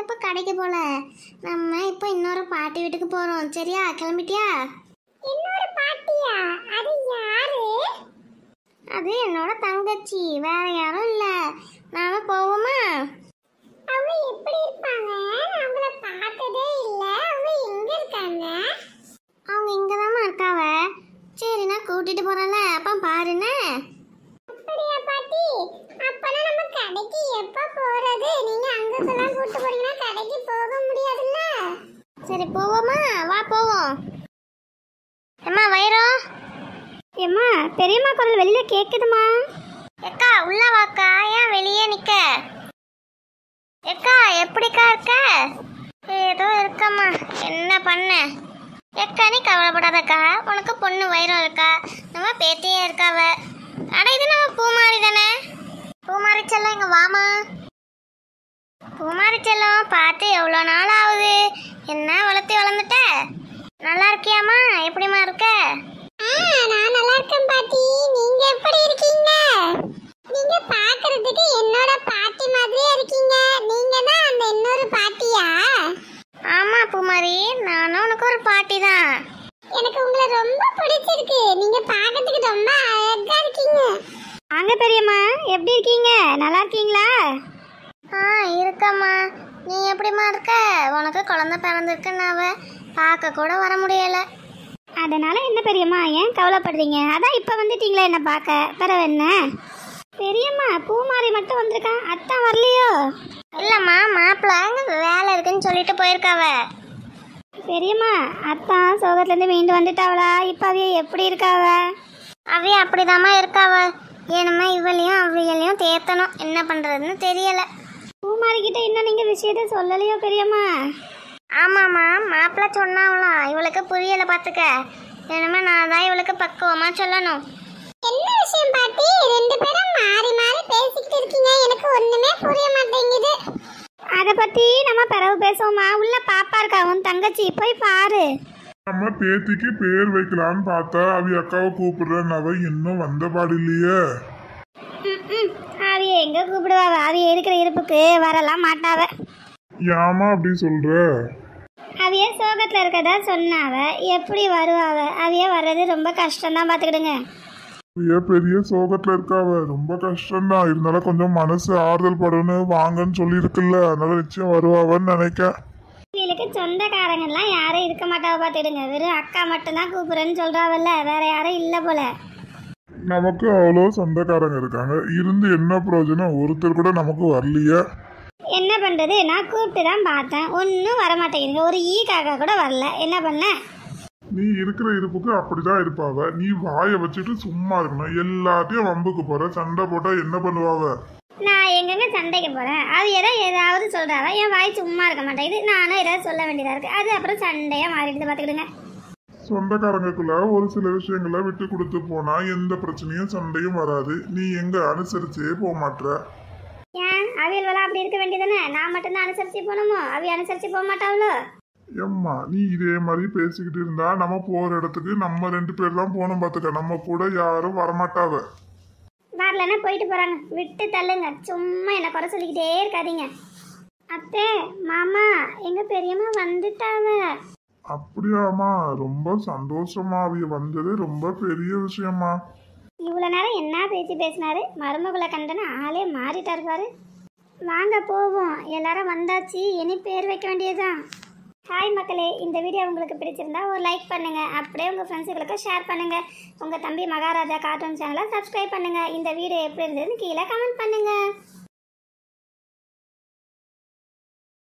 இப்போ கடைக்கு போல நம்ம இப்போ இன்னொரு பாட்டி வீட்டுக்கு போறோம் சரியா கிளம்பிட்டியா இன்னொரு பாட்டியா அது யாரு அது என்னோட தங்கச்சி வேற யாரும் இல்ல நாம போவோமா அவங்க எப்படி இருப்பாங்க அவங்கள பார்த்ததே இல்ல அவங்க எங்க இருக்காங்க அவங்க இங்கதாம்மா இருக்காவ சரி நான் கூட்டிட்டு போறேன்ல அப்ப பாருண்ணே அப்படியா பாட்டி அப்பனா நம்ம கடைக்கு எப்ப போறது நீங்க அங்கக்கெல்லாம் கூட்டு போறீங்கன்னா கடைக்கு போக முடியாதுல்ல சரி போவோமா வா போவோம் அம்மா வைரம் ஏம்மா பெரியம்மா குரல் வெளியில கேக்குதுமா எக்கா உள்ள வாக்கா ஏன் வெளியே நிக்க எக்கா எப்படிக்கா இருக்க ஏதோ இருக்கம்மா என்ன பண்ண எக்கா நீ கவலைப்படாதக்கா உனக்கு பொண்ணு வைரம் இருக்கா நம்ம பேத்தியே இருக்காவ அட இது நம்ம பூமாரி தானே பூமாரி செல்லம் இங்க வாமா பூமாரி செல்லம் பார்த்து எவ்வளோ நாள் ஆகுது என்ன வளர்த்தி வளர்ந்துட்ட நல்லா இருக்கியாம்மா எப்படிம்மா இருக்க நான் நல்லா இருக்கேன் பாட்டி நீங்க எப்படி இருக்கீங்க நீங்க பாக்குறதுக்கு என்னோட பாட்டி மாதிரியே இருக்கீங்க நீங்க தான் அந்த இன்னொரு பாட்டியா ஆமா பூமாரி நானும் உனக்கு ஒரு பாட்டி தான் எனக்கு உங்களை ரொம்ப பிடிச்சிருக்கு நீங்க பார்க்கிறதுக்கு ரொம்ப அழகா இருக்கீங்க வாங்க பெரியம்மா எப்படி இருக்கீங்க நல்லா இருக்கீங்களா ஆ இருக்கம்மா நீ எப்படிம்மா இருக்க உனக்கு குழந்தை பிறந்திருக்குன்னாவ பார்க்க கூட வர முடியல அதனால என்ன பெரியம்மா ஏன் கவலைப்படுறீங்க அதான் இப்போ வந்துட்டீங்களே என்ன பார்க்க பிறகு என்ன பெரியம்மா பூமாரி மட்டும் வந்திருக்கான் அத்தான் வரலையோ இல்லைம்மா மாப்பிள்ள வேலை இருக்குன்னு சொல்லிட்டு போயிருக்காவ பெரியம்மா அத்தான் சோகத்துலேருந்து மீண்டு வந்துட்டாவளா இப்போ அவைய எப்படி இருக்காவ அவைய அப்படிதாம்மா இருக்காவ ஏனுமா இவளையும் அவைகளையும் தேத்தணும் என்ன பண்ணுறதுன்னு தெரியல பூமாரி கிட்ட இன்னும் நீங்கள் விஷயத்த சொல்லலையோ பெரியம்மா ஆமாம்மா மாப்பிள்ள சொன்னாவலாம் இவளுக்கு புரியல பார்த்துக்க என்னமே நான் தான் இவளுக்கு பக்குவமா சொல்லணும் என்ன விஷயம் பாட்டி ரெண்டு பேரும் மாறி மாறி பேசிக்கிட்டு இருக்கீங்க எனக்கு ஒண்ணுமே புரிய மாட்டேங்குது அத பத்தி நம்ம பிறகு பேசுவோமா உள்ள பாப்பா இருக்கா உன் தங்கச்சி போய் பாரு நம்ம பேத்திக்கு பேர் வைக்கலான்னு பார்த்தா அவி அக்காவை கூப்பிடுறேன் அவ இன்னும் வந்த பாடு இல்லையே அவிய எங்க கூப்பிடுவாவ அவிய இருக்கிற இருப்புக்கு வரலாம் மாட்டாவ ஏமா அப்படி சொல்ற அவிய சோகத்துல இருக்கதா சொன்னாவ எப்படி வருவாவ அவிய வர்றது ரொம்ப கஷ்டம் தான் பாத்துக்கிடுங்க அவிய பெரிய சோகத்துல இருக்காவ ரொம்ப கஷ்டம்தான் இருந்தாலும் கொஞ்சம் மனசு ஆறுதல் படணும் வாங்கன்னு சொல்லியிருக்குல்ல அதனால நிச்சயம் வருவாவன்னு நினைக்க இவளுக்கு சொந்தக்காரங்கெல்லாம் யாரும் இருக்க மாட்டாவ பார்த்துடுங்க வெறும் அக்கா மட்டும்தான் கூப்பிடுறேன்னு சொல்றாவல்ல வேற யாரும் இல்லை போல நமக்கு அவ்வளோ சொந்தக்காரங்க இருக்காங்க இருந்து என்ன பிரயோஜனம் ஒருத்தர் கூட நமக்கு வரலையே என்ன பண்றது நான் கூப்பிட்டு தான் பார்த்தேன் ஒன்றும் வர மாட்டேங்குதுங்க ஒரு ஈ காக்கா கூட வரல என்ன பண்ண நீ இருக்கிற இருப்புக்கு அப்படிதான் இருப்பாவ நீ வாயை வச்சுட்டு சும்மா இருக்கணும் எல்லாத்தையும் வம்புக்கு போற சண்டை போட்டா என்ன பண்ணுவாவ நான் எங்கெங்க சண்டைக்கு போறேன் அது ஏதோ ஏதாவது சொல்றாவ என் வாய் சும்மா இருக்க மாட்டேங்குது நானும் ஏதாவது சொல்ல வேண்டியதா இருக்கு அது அப்புறம் சண்டையா மாறிடுது பார்த்துக்கிடுங்க சொந்தக்காரங்களுக்குள்ள ஒரு சில விஷயங்களை விட்டு கொடுத்து போனா எந்த பிரச்சனையும் சண்டையும் வராது நீ எங்க அனுசரிச்சே போக மாட்ற ஏன் அவியல் அப்படி இருக்க வேண்டியதானே நான் மட்டும்தான் அனுசரிச்சு போகணுமோ அவி அனுசரிச்சு போக மாட்டாவளோ எம்மா நீ இதே மாதிரி பேசிக்கிட்டு இருந்தா நம்ம போற இடத்துக்கு நம்ம ரெண்டு பேர் தான் போகணும் பார்த்துக்க நம்ம கூட யாரும் வரமாட்டாவ வரலன்னா போயிட்டு போறாங்க விட்டு தள்ளுங்க சும்மா என்ன குறை சொல்லிக்கிட்டே இருக்காதீங்க அத்தை மாமா எங்க பெரியம்மா வந்துட்டாவ அப்படியாம்மா ரொம்ப சந்தோஷமா அவிய வந்தது ரொம்ப பெரிய விஷயமா இவ்வளோ நேரம் என்ன பேச்சு பேசினாரு மருமகளை கண்டன ஆளே மாறிட்டார் பாரு வாங்க போவோம் எல்லாரும் வந்தாச்சு இனி பேர் வைக்க வேண்டியதுதான் ஹாய் மக்களே இந்த வீடியோ உங்களுக்கு பிடிச்சிருந்தா ஒரு லைக் பண்ணுங்க அப்படியே உங்கள் ஃப்ரெண்ட்ஸுகளுக்கு ஷேர் பண்ணுங்க உங்கள் தம்பி மகாராஜா கார்ட்டூன் சேனலை சப்ஸ்கிரைப் பண்ணுங்க இந்த வீடியோ எப்படி இருந்ததுன்னு கீழே கமெண்ட் பண்ணுங்க